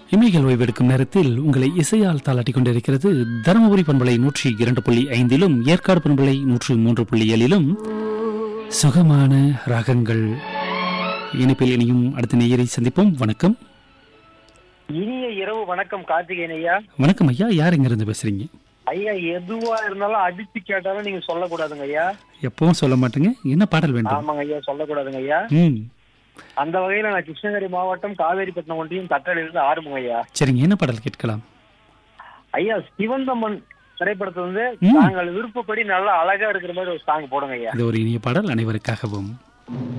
இமைகள் ஓய்வெடுக்கும் நேரத்தில் உங்களை இசையால் தாளாட்டிக் கொண்டிருக்கிறது தருமபுரி பண்பலை நூற்றி இரண்டு புள்ளி ஐந்திலும் ஏற்காடு பண்பலை நூற்றி மூன்று புள்ளி ஏழிலும் சுகமான ராகங்கள் இணைப்பில் இனியும் அடுத்த நேயரை சந்திப்போம் வணக்கம் இனிய இரவு வணக்கம் கார்த்திகேயன் ஐயா வணக்கம் ஐயா யார் இங்கிருந்து பேசுறீங்க ஐயா எதுவா இருந்தாலும் அடிச்சு கேட்டாலும் நீங்க சொல்லக்கூடாதுங்க ஐயா எப்பவும் சொல்ல மாட்டேங்க என்ன பாடல் வேண்டும் ஆமாங்க ஐயா சொல்லக்கூடாதுங்க ஐயா ம் அந்த வகையில நான் கிருஷ்ணகிரி மாவட்டம் காவேரிப்பட்டினம் ஒன்றியம் கட்டளையிலிருந்து ஆரம்பங்க ஐயா சரிங்க என்ன பாடல் கேட்கலாம் ஐயா சிவந்தம்மன் திரைப்படத்துல வந்து ம். நாங்கள் விருப்பப்படி நல்லா அழகா இருக்கிற மாதிரி ஒரு சாங் போடுங்க ஐயா இது ஒரு இனிய பாடல் அனைவருக்காகவும்